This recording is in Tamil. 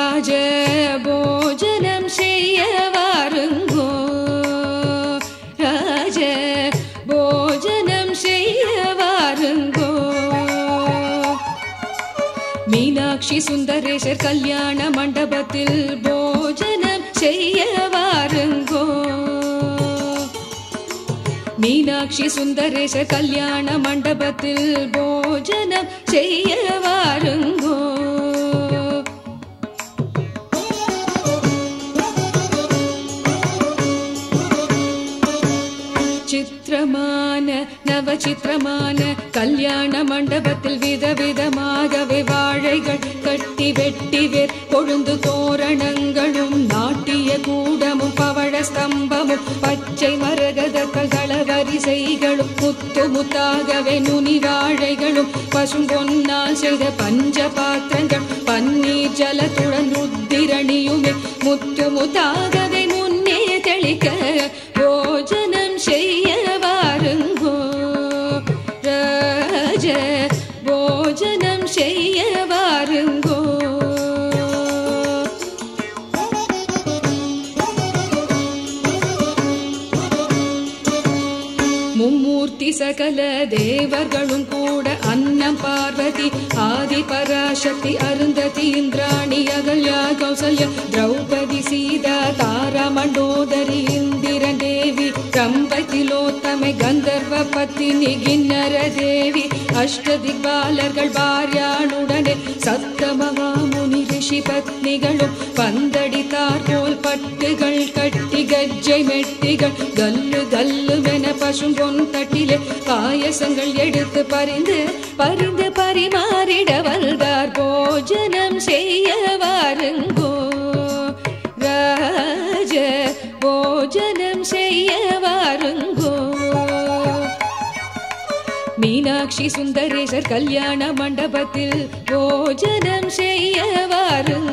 ராஜ போஜனம் செய்ய வாருங்கோ ராஜ போஜனம் செய்ய வாருங்கோ மீனாட்சி சுந்தரேசர் கல்யாண மண்டபத்தில் போஜனம் செய்ய வாருங்கோ மீனாட்சி சுந்தரேசர் கல்யாண மண்டபத்தில் போஜனம் செய்ய வாருங்கோ சித்திரமான நவசித்திரமான கல்யாண மண்டபத்தில் விதவிதமாகவே வாழைகள் கட்டி வெட்டி வேர் கொழுந்து தோரணங்களும் நாட்டிய கூடமும் பவழ ஸ்தம்பமும் பச்சை மரகதக்கள் வரிசைகளும் முத்து முத்தாகவே நுனி வாழைகளும் பசும்பொன்னால் செய்த பஞ்ச பாத்திரங்கள் பன்னீர் ஜலத்துடன் ருத்திரணியுமே முத்து முத்தாகவே முன்னே தெளிக்க போஜனம் செய்ய வாருங்கோ ராஜ போஜனம் செய்ய வாருங்கோ மும்மூர்த்தி சகல தேவர்களும் கூட அன்னம் பார்வதி ஆதி பராசக்தி அருந்ததி இந்திராணி அகல்யா கௌசல்யா திரௌபதி சீதா தாரா மண்டோதரி இந்திரன் தேவி கம்பதிலோத்தமை கந்தர்வ பத்தினி கிண்ணர தேவி அஷ்டதிக்பாலர்கள் பாரியாளுடனே சப்த மகாமுனி ரிஷி பத்னிகளும் பந்தடித்தார் போல் பட்டுகள் கட்டி கஜ்ஜை மெட்டிகள் கல்லு கல்லுவென பசும் பொன் தட்டிலே பாயசங்கள் எடுத்து பறிந்து பறிந்து பரிமாறிட வந்தார் போஜனம் செய்ய வாருங்கோ ராஜ போஜனம் செய்ய வாருங்கோ மீனாட்சி சுந்தரேசர் கல்யாண மண்டபத்தில் போஜனம் செய்ய வாருங்கோ